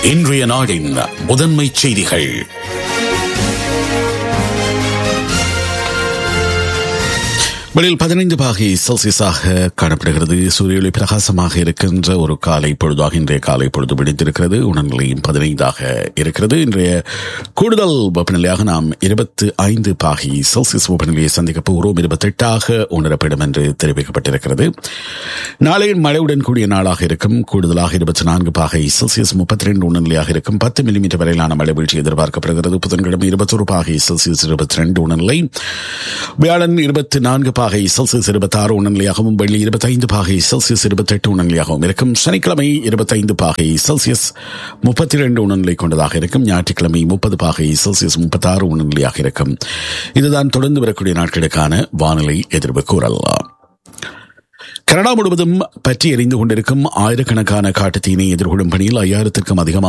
இன்றைய நாடின் முதன்மை செய்திகள் வெளியில் பதினைந்து பாகை செல்சியஸாக காணப்படுகிறது சூரிய ஒளி பிரகாசமாக இருக்கின்ற ஒரு காலை பொழுதாக இன்றைய காலை பொழுது விடிந்திருக்கிறது உணர்நிலையும் பதினைந்தாக இருக்கிறது இன்றைய கூடுதல் வெப்பநிலையாக நாம் இருபத்து ஐந்து பாகை செல்சியஸ் வெப்பநிலையை சந்திக்க போகிறோம் இருபத்தெட்டாக உணரப்படும் என்று தெரிவிக்கப்பட்டிருக்கிறது நாளை மழையுடன் கூடிய நாளாக இருக்கும் கூடுதலாக இருபத்தி நான்கு பாகை செல்சியஸ் முப்பத்தி ரெண்டு உணர்நிலையாக இருக்கும் பத்து மில்லிமீட்டர் வரையிலான மழை வீழ்ச்சி எதிர்பார்க்கப்படுகிறது புதன்கிழமை இருபத்தொரு பாகை செல்சியஸ் இருபத்தி ரெண்டு உணர்நிலை வியாழன் இருபத்தி நான்கு பாகை செல்சியஸ் இருபத்தி ஆறு உணர்நிலையாகவும் வெள்ளி இருபத்தைந்து பாகை செல்சியஸ் இருபத்தெட்டு உணர்நிலையாகவும் இருக்கும் சனிக்கிழமை இருபத்தைந்து பாகை செல்சியஸ் முப்பத்தி ரெண்டு உணர்நிலை கொண்டதாக இருக்கும் ஞாயிற்றுக்கிழமை முப்பது பாகை செல்சியஸ் முப்பத்தாறு உணர்நிலையாக இருக்கும் இதுதான் தொடர்ந்து வரக்கூடிய நாட்களுக்கான வானிலை எதிர்வு கூறலாம் கனடா முழுவதும் பற்றி எரிந்து கொண்டிருக்கும் ஆயிரக்கணக்கான காட்டுத்தீனை எதிர்கொள்ளும் பணியில் ஐயாயிரத்திற்கும் அதிகமான